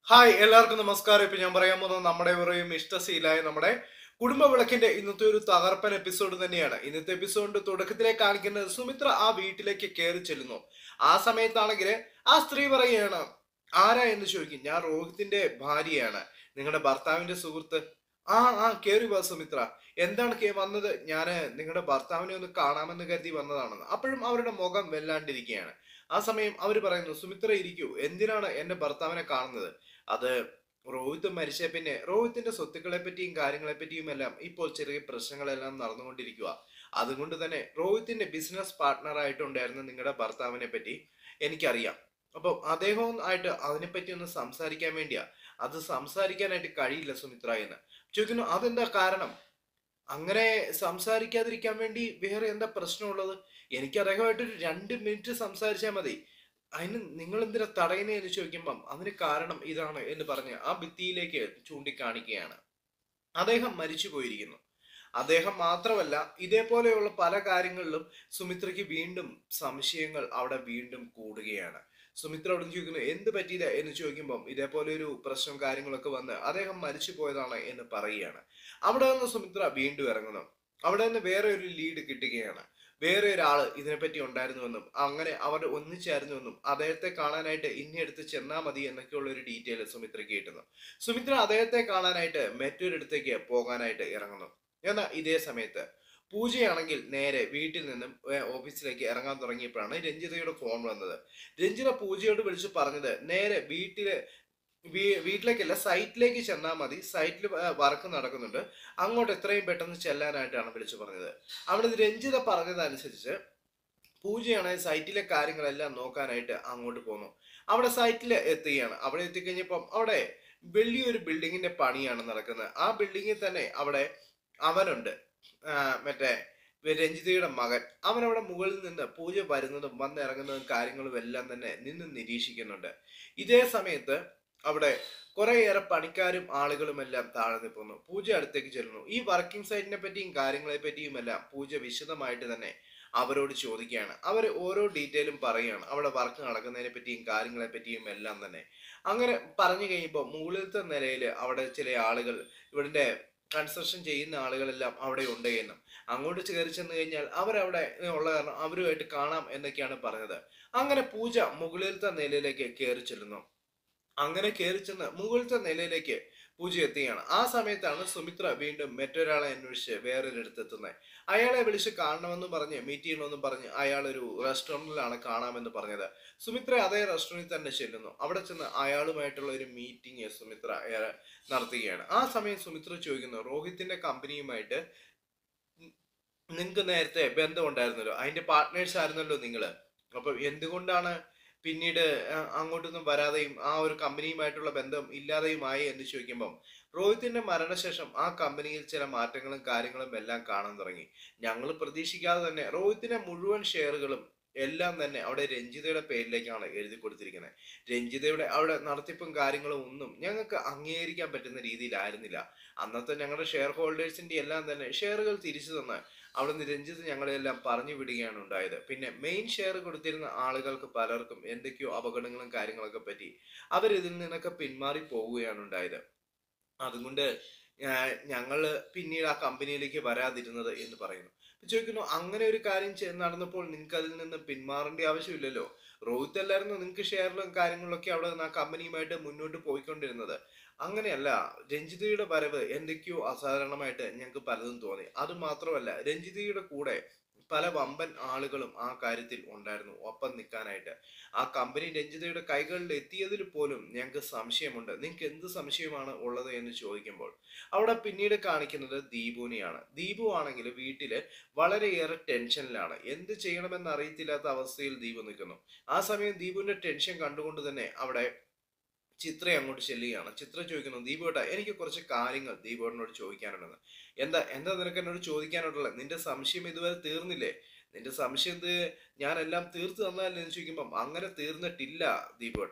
hi എല്ലാവർക്കും നമസ്കാരം ഇപ്പൊ ഞാൻ പറയാൻ പോകുന്നത് നമ്മുടെ പറയും ഇഷ്ടശീലായ നമ്മുടെ കുടുംബ വിളക്കിന്റെ ഇന്നത്തെ ഒരു തകർപ്പൻ എപ്പിസോഡ് തന്നെയാണ് ഇന്നത്തെ എപ്പിസോഡിന്റെ തുടക്കത്തിലെ കാണിക്കുന്നത് സുമിത്ര ആ വീട്ടിലേക്ക് കയറി ചെല്ലുന്നു ആ സമയത്താണെങ്കിൽ ആ സ്ത്രീ പറയുകയാണ് ആരാ എന്ന് ചോദിക്കും ഞാൻ രോഹിത്തിന്റെ ഭാര്യയാണ് നിങ്ങളുടെ ഭർത്താവിന്റെ സുഹൃത്ത് ആ ആ കേറി വാ സുമിത്ര എന്താണ് കേ വന്നത് ഞാൻ നിങ്ങളുടെ ഭർത്താവിനെ ഒന്ന് കാണാമെന്ന് കരുതി വന്നതാണെന്ന് അപ്പോഴും അവരുടെ മുഖം വെല്ലാണ്ടിരിക്കുകയാണ് ആ സമയം അവർ പറയുന്നു സുമിത്ര ഇരിക്കൂ എന്തിനാണ് എന്റെ ഭർത്താവിനെ കാണുന്നത് അത് റോഹിത് മരിച്ച പിന്നെ റോഹിത്തിന്റെ സ്വത്തുക്കളെ പറ്റിയും കാര്യങ്ങളെ പറ്റിയും എല്ലാം ഇപ്പോൾ ചെറിയ പ്രശ്നങ്ങളെല്ലാം നടന്നുകൊണ്ടിരിക്കുക അതുകൊണ്ട് തന്നെ റോഹിത്തിന്റെ ബിസിനസ് പാർട്ട്ണർ ആയിട്ടുണ്ടായിരുന്ന നിങ്ങളുടെ ഭർത്താവിനെ പറ്റി എനിക്കറിയാം അപ്പോൾ അദ്ദേഹവും ആയിട്ട് അതിനെപ്പറ്റി ഒന്ന് സംസാരിക്കാൻ വേണ്ടിയാ അത് സംസാരിക്കാനായിട്ട് കഴിയില്ല സുമിത്ര എന്ന് ചോദിക്കുന്നു അതെന്താ കാരണം അങ്ങനെ സംസാരിക്കാതിരിക്കാൻ വേണ്ടി വേറെ എന്താ പ്രശ്നമുള്ളത് എനിക്ക് അദ്ദേഹമായിട്ട് ഒരു രണ്ട് മിനിറ്റ് സംസാരിച്ചാൽ മതി അതിന് നിങ്ങൾ എന്തിനാ തടയുന്നേ എന്ന് ചോദിക്കുമ്പം അതിന് കാരണം ഇതാണ് എന്ന് പറഞ്ഞ് ആ ഭിത്തിയിലേക്ക് ചൂണ്ടിക്കാണിക്കുകയാണ് അദ്ദേഹം മരിച്ചു പോയിരിക്കുന്നു അദ്ദേഹം മാത്രമല്ല ഇതേപോലെയുള്ള പല കാര്യങ്ങളിലും സുമിത്രയ്ക്ക് വീണ്ടും സംശയങ്ങൾ അവിടെ വീണ്ടും കൂടുകയാണ് സുമിത്ര അവിടെ ചോദിക്കുന്നു എന്ത് പറ്റിയത് എന്ന് ചോദിക്കുമ്പം ഇതേപോലെ ഒരു പ്രശ്നം കാര്യങ്ങളൊക്കെ വന്ന് അദ്ദേഹം മരിച്ചു പോയതാണ് എന്ന് പറയുകയാണ് അവിടെ നിന്ന് സുമിത്ര വീണ്ടും ഇറങ്ങുന്നു അവിടെ നിന്ന് വേറെ ഒരു ലീഡ് കിട്ടുകയാണ് വേറെ ഒരാൾ ഇതിനെപ്പറ്റി ഉണ്ടായിരുന്നുവെന്നും അങ്ങനെ അവർ ഒന്നിച്ചായിരുന്നുവെന്നും അദ്ദേഹത്തെ കാണാനായിട്ട് ഇനി അടുത്ത് ചെന്നാൽ മതി എന്നൊക്കെയുള്ള ഒരു ഡീറ്റെയിൽ സുമിത്രയ്ക്ക് കിട്ടുന്നു സുമിത്ര അദ്ദേഹത്തെ കാണാനായിട്ട് മറ്റൊരിടത്തേക്ക് പോകാനായിട്ട് ഇറങ്ങുന്നു എന്നാൽ ഇതേ സമയത്ത് പൂജയാണെങ്കിൽ നേരെ വീട്ടിൽ നിന്നും ഏർ, ഓഫീസിലേക്ക് ഇറങ്ങാൻ തുടങ്ങിയപ്പോഴാണ് രഞ്ജിതയുടെ ഫോൺ വന്നത് രഞ്ജിത പൂജയോട് വിളിച്ച് പറഞ്ഞത് നേരെ വീട്ടില് വീ- വീട്ടിലേക്കല്ല സൈറ്റിലേക്ക് ചെന്നാൽ മതി സൈറ്റിൽ വർക്ക് നടക്കുന്നുണ്ട് അങ്ങോട്ട് എത്രയും പെട്ടെന്ന് ചെല്ലാനായിട്ടാണ് വിളിച്ചു പറഞ്ഞത് അവിടെ രഞ്ജിത പറഞ്ഞതനുസരിച്ച് പൂജയാണ് സൈറ്റിലെ കാര്യങ്ങളെല്ലാം നോക്കാനായിട്ട് അങ്ങോട്ട് പോന്നു അവിടെ സൈറ്റിൽ എത്തുകയാണ് അവിടെ എത്തിക്കഴിഞ്ഞപ്പം അവിടെ വലിയൊരു ബിൽഡിങ്ങിന്റെ പണിയാണ് നടക്കുന്നത് ആ ബിൽഡിങ്ങിൽ തന്നെ അവിടെ അവനുണ്ട് ആ, മറ്റേ രഞ്ജിതയുടെ മകൻ അവൻ അവിടെ മുകളിൽ നിന്ന് പൂജ വരുന്നതും വന്നിറങ്ങുന്നതും കാര്യങ്ങളും എല്ലാം തന്നെ നിന്ന് നിരീക്ഷിക്കുന്നുണ്ട് ഇതേ സമയത്ത് അവിടെ കുറേയേറെ പണിക്കാരും ആളുകളും എല്ലാം താഴെ നിൽക്കുന്നു പൂജ അടുത്തേക്ക് ചെല്ലുന്നു ഈ വർക്കിംഗ് സൈറ്റിനെ പറ്റിയും കാര്യങ്ങളെ പറ്റിയും എല്ലാം പൂജ വിശദമായിട്ട് തന്നെ അവരോട് ചോദിക്കുകയാണ് അവർ ഓരോ ഡീറ്റെയിലും പറയുകയാണ് അവിടെ വർക്ക് നടക്കുന്നതിനെ പറ്റിയും കാര്യങ്ങളെ പറ്റിയും എല്ലാം തന്നെ അങ്ങനെ പറഞ്ഞു കഴിയുമ്പോൾ മുകളിലത്തെ നിലയിൽ അവിടെ ചില ആളുകൾ ഇവിടുത്തെ കൺസ്ട്രക്ഷൻ ചെയ്യുന്ന ആളുകളെല്ലാം അവിടെ ഉണ്ട് എന്നും അങ്ങോട്ട് കയറി ചെന്ന് കഴിഞ്ഞാൽ അവരവിടെ ഉള്ള കാരണം അവരുമായിട്ട് കാണാം എന്നൊക്കെയാണ് പറഞ്ഞത് അങ്ങനെ പൂജ മുകളിലത്തെ നിലയിലേക്ക് കയറി ചെല്ലുന്നു അങ്ങനെ കയറി ചെന്ന് മുകളിലത്തെ നിലയിലേക്ക് പൂജ എത്തുകയാണ് ആ സമയത്താണ് സുമിത്ര വീണ്ടും മറ്റൊരാളെ അന്വേഷിച്ച് വേറൊരിടത്ത് എത്തുന്നത് അയാളെ വിളിച്ച് കാണണമെന്ന് പറഞ്ഞ് മീറ്റ് ചെയ്യണമെന്ന് പറഞ്ഞ് അയാൾ ഒരു റെസ്റ്റോറൻറ്റിലാണ് കാണാമെന്ന് പറഞ്ഞത് സുമിത്ര അതേ റെസ്റ്റോറൻറ്റിൽ തന്നെ ചെല്ലുന്നു അവിടെ ചെന്ന് അയാളുമായിട്ടുള്ള ഒരു മീറ്റിംഗ് സുമിത്ര ഏർ, നടത്തുകയാണ് ആ സമയം സുമിത്ര ചോദിക്കുന്നു രോഹിത്തിന്റെ കമ്പനിയുമായിട്ട് നിങ്ങൾക്ക് നേരത്തെ ബന്ധം ഉണ്ടായിരുന്നല്ലോ അതിന്റെ പാർട്ട്നേഴ്സ് ആയിരുന്നല്ലോ നിങ്ങള് അപ്പൊ എന്തുകൊണ്ടാണ് പിന്നീട് ആ, അങ്ങോട്ടൊന്നും വരാതെയും ആ ഒരു കമ്പനിയുമായിട്ടുള്ള ബന്ധം ഇല്ലാതെയുമായി എന്ന് ചോദിക്കുമ്പം രോഹിത്തിന്റെ മരണശേഷം ആ കമ്പനിയിൽ ചില മാറ്റങ്ങളും കാര്യങ്ങളും എല്ലാം കാണാൻ തുടങ്ങി ഞങ്ങൾ പ്രതീക്ഷിക്കാതെ തന്നെ രോഹിത്തിന്റെ മുഴുവൻ ഷെയറുകളും എല്ലാം തന്നെ അവിടെ രഞ്ജിതയുടെ പേരിലേക്കാണ് എഴുതി കൊടുത്തിരിക്കുന്നത് രഞ്ജിതയുടെ അവിടെ നടത്തിപ്പും കാര്യങ്ങളും ഒന്നും ഞങ്ങൾക്ക് അംഗീകരിക്കാൻ പറ്റുന്ന രീതിയിലായിരുന്നില്ല അന്നത്തെ ഞങ്ങളുടെ ഷെയർ ഹോൾഡേഴ്സിന്റെ എല്ലാം തന്നെ ഷെയറുകൾ തിരിച്ചു തന്ന് അവിടെ നിന്ന് രഞ്ജിത്ത് ഞങ്ങളെല്ലാം പറഞ്ഞു വിടുകയാണ് ഉണ്ടായത് പിന്നെ മെയിൻ ഷെയർ കൊടുത്തിരുന്ന ആളുകൾക്ക് പലർക്കും എന്തൊക്കെയോ അപകടങ്ങളും കാര്യങ്ങളൊക്കെ പറ്റി അവർ ഇതിൽ നിന്നൊക്കെ പിന്മാറി പോവുകയാണ് ഉണ്ടായത് അതുകൊണ്ട് ഞങ്ങൾ പിന്നീട് ആ കമ്പനിയിലേക്ക് വരാതിരുന്നത് എന്ന് പറയുന്നു അപ്പൊ ചോദിക്കുന്നു അങ്ങനെ ഒരു കാര്യം ചെ- നടന്നപ്പോൾ നിങ്ങൾക്ക് അതിൽ നിന്ന് പിന്മാറേണ്ട ആവശ്യമില്ലല്ലോ റോഹിത് അല്ലായിരുന്നു നിങ്ങൾക്ക് ഷെയറിലും കാര്യങ്ങളിലൊക്കെ അവിടെ നിന്ന് ആ കമ്പനിയുമായിട്ട് മുന്നോട്ട് പോയിക്കൊണ്ടിരുന്നത് അങ്ങനെയല്ല രഞ്ജിതയുടെ വരവ് എന്തൊക്കെയോ അസാധാരണമായിട്ട് ഞങ്ങൾക്ക് പലതും തോന്നി അത് മാത്രമല്ല രഞ്ജിതയുടെ കൂടെ പല വമ്പൻ ആളുകളും ആ കാര്യത്തിൽ ഉണ്ടായിരുന്നു ഒപ്പം നിൽക്കാനായിട്ട് ആ കമ്പനി രഞ്ജിതയുടെ കൈകളിൽ എത്തിയതിൽ പോലും ഞങ്ങൾക്ക് സംശയമുണ്ട് നിങ്ങൾക്ക് എന്ത് സംശയമാണ് ഉള്ളത് എന്ന് ചോദിക്കുമ്പോൾ അവിടെ പിന്നീട് കാണിക്കുന്നത് ദീപുവിനെയാണ് ദീപു ആണെങ്കിൽ വീട്ടില് വളരെയേറെ ടെൻഷനിലാണ് എന്ത് ചെയ്യണമെന്ന് അറിയത്തില്ലാത്ത അവസ്ഥയിൽ ദീപു നിൽക്കുന്നു ആ സമയം ദീപുവിന്റെ ടെൻഷൻ കണ്ടുകൊണ്ട് തന്നെ അവിടെ ചിത്ര അങ്ങോട്ട് ചെല്ലുകയാണ് ചിത്ര ചോദിക്കുന്നു ദീപുവേട്ട എനിക്ക് കുറച്ച് കാര്യങ്ങൾ ദീപുവേട്ടനോട് ചോദിക്കാനുണ്ടെന്ന് എന്താ എന്താ നിനക്ക് എന്നോട് ചോദിക്കാനുള്ളത് നിന്റെ സംശയം ഇതുവരെ തീർന്നില്ലേ നിന്റെ സംശയം ഇത് ഞാനെല്ലാം തീർത്തു തന്നാലേ എന്ന് ചോദിക്കുമ്പം അങ്ങനെ തീർന്നിട്ടില്ല ദീപുവേട്ട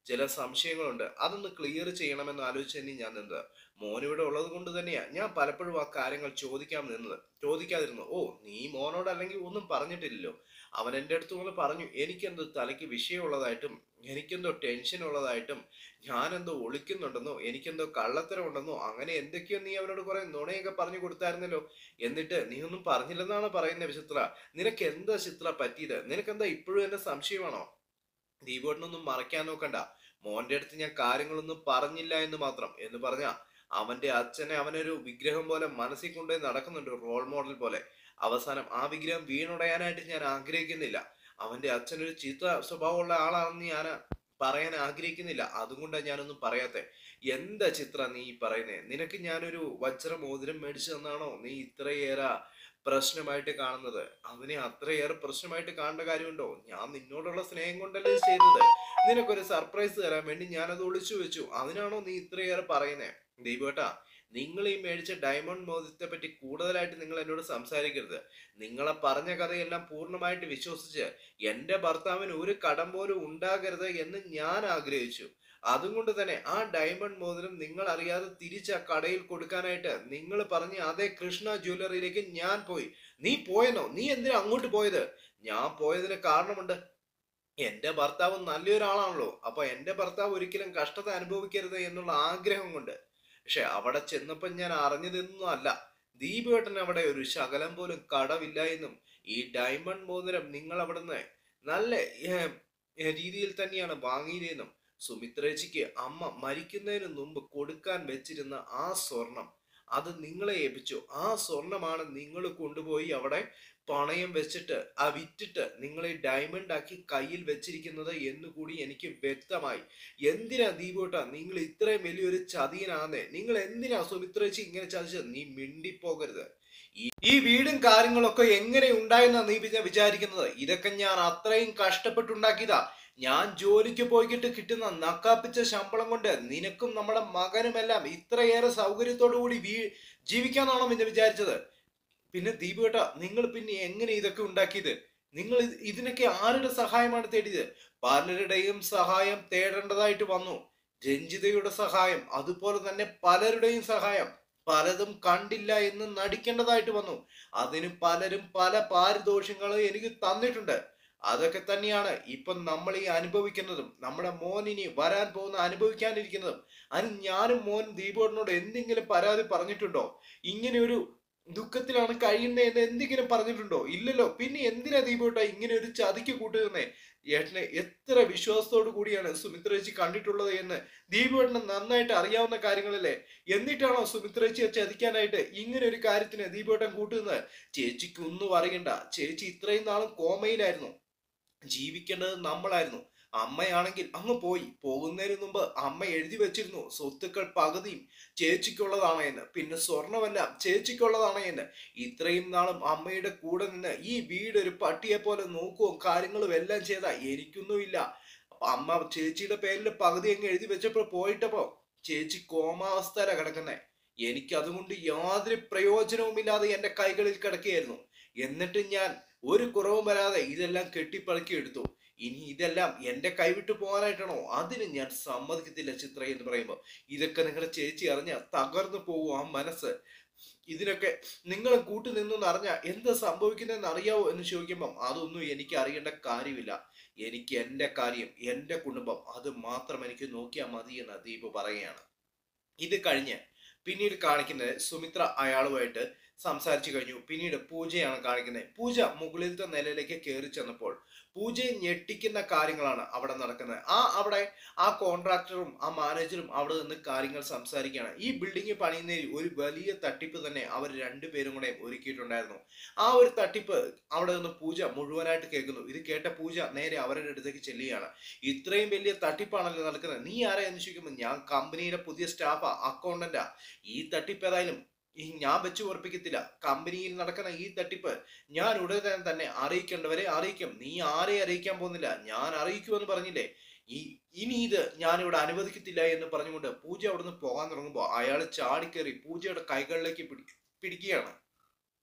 ചില സംശയങ്ങളുണ്ട് അതൊന്ന് ക്ലിയർ ചെയ്യണമെന്ന് ആലോചിച്ച് തന്നെ ഞാൻ നിന്നത് മോനിവിടെ ഉള്ളത് കൊണ്ട് തന്നെയാ ഞാൻ പലപ്പോഴും ആ കാര്യങ്ങൾ ചോദിക്കാൻ നിന്നത് ചോദിക്കാതിരുന്നു ഓ നീ മോനോട് അല്ലെങ്കിൽ ഒന്നും പറഞ്ഞിട്ടില്ലല്ലോ അവൻ എൻ്റെ അടുത്ത് വന്ന് പറഞ്ഞു എനിക്കെന്തോ തലയ്ക്ക് വിഷയമുള്ളതായിട്ടും എനിക്കെന്തോ ടെൻഷൻ ഉള്ളതായിട്ടും ഞാനെന്തോ ഒളിക്കുന്നുണ്ടെന്നോ എനിക്കെന്തോ കള്ളത്തരം ഉണ്ടെന്നോ അങ്ങനെ എന്തൊക്കെയോ നീ അവനോട് കുറെ നുണയൊക്കെ പറഞ്ഞു കൊടുത്തായിരുന്നല്ലോ എന്നിട്ട് നീ ഒന്നും പറഞ്ഞില്ലെന്നാണ് പറയുന്നത് ചിത്ര നിനക്ക് എന്താ ചിത്ര പറ്റിയത് നിനക്കെന്താ ഇപ്പോഴും എന്നെ സംശയമാണോ ദീപേട്ടനൊന്നും മറയ്ക്കാൻ നോക്കണ്ട മോന്റെ അടുത്ത് ഞാൻ കാര്യങ്ങളൊന്നും പറഞ്ഞില്ല എന്ന് മാത്രം എന്ന് പറഞ്ഞ അവന്റെ അച്ഛനെ അവനൊരു വിഗ്രഹം പോലെ മനസ്സിൽ കൊണ്ടുപോയി നടക്കുന്നുണ്ട് റോൾ മോഡൽ പോലെ അവസാനം ആ വിഗ്രഹം വീണുടയാനായിട്ട് ഞാൻ ആഗ്രഹിക്കുന്നില്ല അവന്റെ അച്ഛനൊരു ചീത്ത സ്വഭാവമുള്ള ആളാണെന്ന് ഞാൻ പറയാൻ ആഗ്രഹിക്കുന്നില്ല അതുകൊണ്ടാണ് ഞാനൊന്നും പറയാത്തെ എന്താ ചിത്ര നീ ഈ പറയുന്നേ നിനക്ക് ഞാനൊരു വജ്ര മോതിരം മേടിച്ചു തന്നാണോ നീ ഇത്രയേറെ പ്രശ്നമായിട്ട് കാണുന്നത് അതിനെ അത്രയേറെ പ്രശ്നമായിട്ട് കാണേണ്ട കാര്യമുണ്ടോ ഞാൻ നിന്നോടുള്ള സ്നേഹം കൊണ്ടല്ലേ ഇത് ചെയ്തത് നിനക്കൊരു സർപ്രൈസ് തരാൻ വേണ്ടി ഞാനത് ഒളിച്ചു വെച്ചു അതിനാണോ നീ ഇത്രയേറെ പറയുന്നേ ദീപേട്ടാ നിങ്ങൾ ഈ മേടിച്ച ഡയമണ്ട് മോതിരത്തെ പറ്റി കൂടുതലായിട്ട് നിങ്ങൾ എന്നോട് സംസാരിക്കരുത് നിങ്ങളെ പറഞ്ഞ കഥയെല്ലാം പൂർണ്ണമായിട്ട് വിശ്വസിച്ച് എന്റെ ഭർത്താവിന് ഒരു കടം പോലും ഉണ്ടാകരുത് എന്ന് ഞാൻ ആഗ്രഹിച്ചു അതുകൊണ്ട് തന്നെ ആ ഡയമണ്ട് മോതിരം നിങ്ങൾ അറിയാതെ തിരിച്ച് ആ കടയിൽ കൊടുക്കാനായിട്ട് നിങ്ങൾ പറഞ്ഞ അതേ കൃഷ്ണ ജ്വല്ലറിയിലേക്ക് ഞാൻ പോയി നീ പോയെന്നോ നീ എന്തിനാ അങ്ങോട്ട് പോയത് ഞാൻ പോയതിന് കാരണമുണ്ട് എന്റെ ഭർത്താവ് നല്ലൊരാളാണല്ലോ അപ്പൊ എന്റെ ഭർത്താവ് ഒരിക്കലും കഷ്ടത അനുഭവിക്കരുത് എന്നുള്ള ആഗ്രഹം കൊണ്ട് പക്ഷെ അവിടെ ചെന്നപ്പോൾ ഞാൻ അറിഞ്ഞതൊന്നും അല്ല ദീപേട്ടൻ അവിടെ ഒരു ശകലം പോലും കടവില്ല എന്നും ഈ ഡയമണ്ട് മോതിരം നിങ്ങൾ അവിടുന്ന് നല്ല ഏർ, ഏർ, രീതിയിൽ തന്നെയാണ് വാങ്ങിയതെന്നും സുമിത്രേച്ചിക്ക് അമ്മ മരിക്കുന്നതിന് മുമ്പ് കൊടുക്കാൻ വെച്ചിരുന്ന ആ സ്വർണം അത് നിങ്ങളെ ഏൽപ്പിച്ചു ആ സ്വർണമാണ് നിങ്ങൾ കൊണ്ടുപോയി അവിടെ പണയം വെച്ചിട്ട് ആ വിറ്റിട്ട് നിങ്ങൾ ഈ ഡയമണ്ട് ആക്കി കയ്യിൽ വെച്ചിരിക്കുന്നത് എന്നുകൂടി എനിക്ക് വ്യക്തമായി എന്തിനാ ദീപോട്ട നിങ്ങൾ ഇത്രയും വലിയൊരു ചതിയനാന്നേ നിങ്ങൾ എന്തിനാ സുമിത്രേച്ചി ഇങ്ങനെ ചതിച്ചത് നീ മിണ്ടിപ്പോകരുത് ഈ- ഈ വീടും കാര്യങ്ങളൊക്കെ എങ്ങനെ ഉണ്ടായെന്നാ നീ പിന്നെ വിചാരിക്കുന്നത് ഇതൊക്കെ ഞാൻ അത്രയും കഷ്ടപ്പെട്ടുണ്ടാക്കിയതാ ഞാൻ ജോലിക്ക് പോയിട്ട് കിട്ടുന്ന നക്കാപ്പിച്ച ശമ്പളം കൊണ്ട് നിനക്കും നമ്മുടെ മകനുമെല്ലാം ഇത്രയേറെ സൗകര്യത്തോടു കൂടി വീ ജീവിക്കാന്നാണോ പിന്നെ വിചാരിച്ചത് പിന്നെ ദീപേട്ട നിങ്ങൾ പിന്നെ എങ്ങനെ ഇതൊക്കെ ഉണ്ടാക്കിയത് നിങ്ങൾ ഇത് ഇതിനൊക്കെ ആരുടെ സഹായമാണ് തേടിയത് പലരുടെയും സഹായം തേടേണ്ടതായിട്ട് വന്നു രഞ്ജിതയുടെ സഹായം അതുപോലെ തന്നെ പലരുടെയും സഹായം പലതും കണ്ടില്ല എന്ന് നടിക്കേണ്ടതായിട്ട് വന്നു അതിന് പലരും പല പാരിതോഷങ്ങളും എനിക്ക് തന്നിട്ടുണ്ട് അതൊക്കെ തന്നെയാണ് ഇപ്പം നമ്മൾ ഈ അനുഭവിക്കുന്നതും നമ്മുടെ മോൻ ഇനി വരാൻ പോകുന്ന അനുഭവിക്കാനിരിക്കുന്നതും അതിന് ഞാനും മോൻ ദീപോടിനോട് എന്തെങ്കിലും പരാതി പറഞ്ഞിട്ടുണ്ടോ ഇങ്ങനെ ഒരു ദുഃഖത്തിലാണ് കഴിയുന്നത് എന്ന് എന്തെങ്കിലും പറഞ്ഞിട്ടുണ്ടോ ഇല്ലല്ലോ പിന്നെ എന്തിനാ ദീപോട്ട ഇങ്ങനെ ഒരു ചതിക്ക് കൂട്ടുന്നേ ഏട്ടനെ എത്ര വിശ്വാസത്തോടു കൂടിയാണ് സുമിത്രേച്ചി കണ്ടിട്ടുള്ളത് എന്ന് ദീപേട്ടന് നന്നായിട്ട് അറിയാവുന്ന കാര്യങ്ങളല്ലേ എന്നിട്ടാണോ സുമിത്രേച്ചിയെ ചതിക്കാനായിട്ട് ഇങ്ങനെ ഒരു കാര്യത്തിന് ദീപേട്ടൻ കൂട്ടുന്നത് ചേച്ചിക്ക് ഒന്നും അറിയണ്ട ചേച്ചി ഇത്രയും നാളും കോമയിലായിരുന്നു ജീവിക്കേണ്ടത് നമ്മളായിരുന്നു അമ്മയാണെങ്കിൽ അങ്ങ് പോയി പോകുന്നതിന് മുമ്പ് അമ്മ എഴുതി വെച്ചിരുന്നു സ്വത്തുക്കൾ പകുതിയും ചേച്ചിക്കുള്ളതാണ് എന്ന് പിന്നെ സ്വർണമെല്ലാം ചേച്ചിക്കുള്ളതാണ് എന്ന് ഇത്രയും നാളും അമ്മയുടെ കൂടെ നിന്ന് ഈ വീട് ഒരു പട്ടിയെ പോലെ നോക്കുകയും കാര്യങ്ങളും എല്ലാം ചെയ്ത എനിക്കൊന്നുമില്ല അപ്പൊ അമ്മ ചേച്ചിയുടെ പേരിൽ പകുതി അങ്ങ് എഴുതി വെച്ചപ്പോൾ പോയിട്ടപ്പോ ചേച്ചി കോമാവസ്ഥയില കിടക്കുന്നേ എനിക്ക് അതുകൊണ്ട് യാതൊരു പ്രയോജനവുമില്ലാതെ എന്റെ കൈകളിൽ കിടക്കുകയായിരുന്നു എന്നിട്ട് ഞാൻ ഒരു കുറവും വരാതെ ഇതെല്ലാം കെട്ടിപ്പറക്കി എടുത്തു ഇനി ഇതെല്ലാം എന്റെ കൈവിട്ട് പോകാനായിട്ടാണോ അതിന് ഞാൻ സമ്മതിക്കത്തില്ല ചിത്ര എന്ന് പറയുമ്പോൾ ഇതൊക്കെ നിങ്ങളുടെ ചേച്ചി അറിഞ്ഞ തകർന്നു പോകും ആ മനസ്സ് ഇതിനൊക്കെ നിങ്ങൾ കൂട്ടു നിന്നെന്ന് അറിഞ്ഞ എന്താ സംഭവിക്കുന്നതെന്ന് അറിയാവോ എന്ന് ചോദിക്കുമ്പം അതൊന്നും എനിക്ക് അറിയേണ്ട കാര്യമില്ല എനിക്ക് എന്റെ കാര്യം എന്റെ കുടുംബം അത് മാത്രം എനിക്ക് നോക്കിയാൽ മതി എന്ന് ദീപ് പറയുകയാണ് ഇത് കഴിഞ്ഞ് പിന്നീട് കാണിക്കുന്നത് സുമിത്ര അയാളുമായിട്ട് സംസാരിച്ചു കഴിഞ്ഞു പിന്നീട് പൂജയാണ് കാണിക്കുന്നത് പൂജ മുകളിലത്തെ നിലയിലേക്ക് കയറി ചെന്നപ്പോൾ പൂജയെ ഞെട്ടിക്കുന്ന കാര്യങ്ങളാണ് അവിടെ നടക്കുന്നത് ആ അവിടെ ആ കോൺട്രാക്ടറും ആ മാനേജറും അവിടെ നിന്ന് കാര്യങ്ങൾ സംസാരിക്കുകയാണ് ഈ ബിൽഡിംഗ് പണിയുന്നതിൽ ഒരു വലിയ തട്ടിപ്പ് തന്നെ അവർ രണ്ടുപേരും കൂടെ ഒരുക്കിയിട്ടുണ്ടായിരുന്നു ആ ഒരു തട്ടിപ്പ് അവിടെ നിന്ന് പൂജ മുഴുവനായിട്ട് കേൾക്കുന്നു ഇത് കേട്ട പൂജ നേരെ അവരുടെ അടുത്തേക്ക് ചെല്ലുകയാണ് ഇത്രയും വലിയ തട്ടിപ്പാണല്ലോ നടക്കുന്നത് നീ ആരാ എന്ന് ചോദിക്കുമ്പോൾ ഞാൻ കമ്പനിയുടെ പുതിയ സ്റ്റാഫാ അക്കൗണ്ടന്റാ ഈ തട്ടിപ്പ് ഏതായാലും ഈ ഞാൻ വെച്ച് ഉറപ്പിക്കത്തില്ല കമ്പനിയിൽ നടക്കുന്ന ഈ തട്ടിപ്പ് ഞാൻ ഉടനെ തന്നെ അറിയിക്കേണ്ടവരെ അറിയിക്കും നീ ആരെ അറിയിക്കാൻ പോകുന്നില്ല ഞാൻ അറിയിക്കുമെന്ന് പറഞ്ഞില്ലേ ഈ ഇനി ഇത് ഞാനിവിടെ അനുവദിക്കത്തില്ല എന്ന് പറഞ്ഞുകൊണ്ട് പൂജ അവിടുന്ന് പോകാൻ തുടങ്ങുമ്പോൾ അയാൾ ചാടിക്കേറി പൂജയുടെ കൈകളിലേക്ക് പിടി പിടിക്കുകയാണ്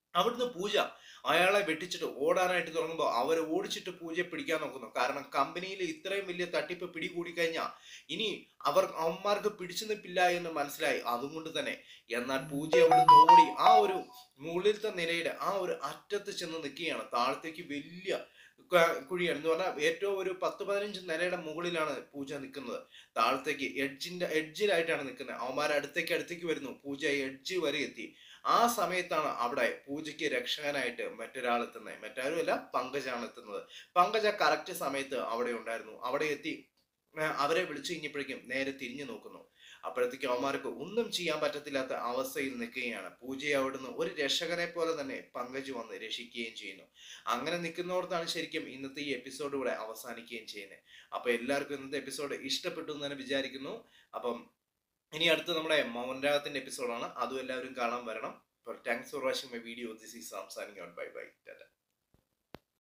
അവിടുന്ന് പൂജ അയാളെ വെട്ടിച്ചിട്ട് ഓടാനായിട്ട് തുടങ്ങുമ്പോൾ അവരെ ഓടിച്ചിട്ട് പൂജയെ പിടിക്കാൻ നോക്കുന്നു കാരണം കമ്പനിയിൽ ഇത്രയും വലിയ തട്ടിപ്പ് പിടികൂടി കഴിഞ്ഞാൽ ഇനി അവർ അവന്മാർക്ക് പിടിച്ചു നിൽപ്പില്ല എന്ന് മനസ്സിലായി അതുകൊണ്ട് തന്നെ എന്നാൽ പൂജ അവിടുന്ന് ഓടി ആ ഒരു മുകളിലത്തെ നിലയുടെ ആ ഒരു അറ്റത്ത് ചെന്ന് നിൽക്കുകയാണ് താഴത്തേക്ക് വലിയ ക- കുഴിയാണ് എന്ന് പറഞ്ഞാൽ ഏറ്റവും ഒരു പത്ത് പതിനഞ്ച് നിലയുടെ മുകളിലാണ് പൂജ നിൽക്കുന്നത് താഴത്തേക്ക് എഡ്ജിന്റെ എഡ്ജിലായിട്ടാണ് നിൽക്കുന്നത് അവന്മാർ അടുത്തേക്ക് അടുത്തേക്ക് വരുന്നു പൂജ എഡ്ജ് വരെ എത്തി ആ സമയത്താണ് അവിടെ പൂജയ്ക്ക് രക്ഷകനായിട്ട് മറ്റൊരാൾ എത്തുന്നത് മറ്റാരുമല്ല പങ്കജാണ് എത്തുന്നത് പങ്കജ കറക്റ്റ് സമയത്ത് അവിടെ ഉണ്ടായിരുന്നു അവിടെ എത്തി ആ, അവരെ വിളിച്ചു കഴിഞ്ഞപ്പോഴേക്കും നേരെ തിരിഞ്ഞു നോക്കുന്നു അപ്പോഴത്തേക്ക് അവന്മാർക്ക് ഒന്നും ചെയ്യാൻ പറ്റത്തില്ലാത്ത അവസ്ഥയിൽ നിൽക്കുകയാണ് പൂജയെ അവിടുന്ന് ഒരു രക്ഷകനെ പോലെ തന്നെ പങ്കജ് വന്ന് രക്ഷിക്കുകയും ചെയ്യുന്നു അങ്ങനെ നിൽക്കുന്നോടത്താണ് ശരിക്കും ഇന്നത്തെ ഈ എപ്പിസോഡ് ഇവിടെ അവസാനിക്കുകയും ചെയ്യുന്നത് അപ്പൊ എല്ലാവർക്കും ഇന്നത്തെ എപ്പിസോഡ് ഇഷ്ടപ്പെട്ടു എന്ന് തന്നെ വിചാരിക്കുന്നു അപ്പം ഇനി അടുത്ത് നമ്മുടെ മൗനരാഗത്തിന്റെ എപ്പിസോഡാണ് അതും എല്ലാവരും കാണാൻ വരണം thanks for watching my video this is Sam signing out bye bye Tata